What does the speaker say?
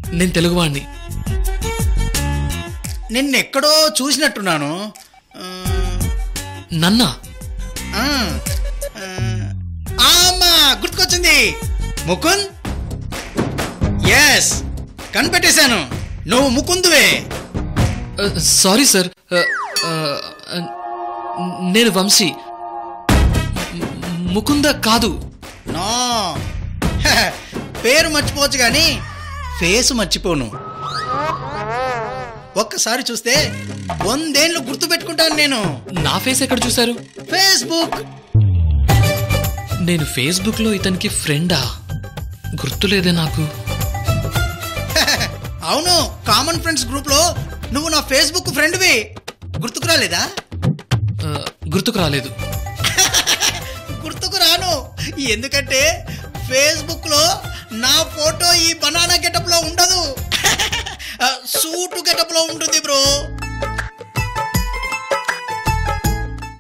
నేను తెలుగువాణ్ణి నిన్నెక్కడో చూసినట్టున్నాను ఆ, నన్నా ఆ, ఆ, ఆ, అమ్మా గుర్తుకొచ్చింది ముకుంద్ ఎస్ కనిపెట్టేశాను నువ్వు ముకుందువే సారీ సార్ నేను వంశీ ము- ముకుంద కాదు నో హ, పేరు మర్చిపోవచ్చు కానీ ఫేస్ మర్చిపోను ఒక్కసారి చూస్తే వందేళ్ళు గుర్తు పెట్టుకుంటాను నేను నా ఫేస్ ఎక్కడ చూశారు ఫేస్బుక్ నేను ఫేస్బుక్ లో ఇతనికి ఫ్రెండా గుర్తులేదే నాకు అవును కామన్ ఫ్రెండ్స్ గ్రూప్ లో నువ్వు నా ఫేస్బుక్ ఫ్రెండ్వి గుర్తుకు రాలేదా ఆ, గుర్తుకు రాలేదు గుర్తుకు రాను ఎందుకంటే ఫేస్బుక్ లో నా ఫోటో ఈ బనానా గెటప్ లో ఉండదు సూటు గెటప్ లో ఉంటుంది బ్రో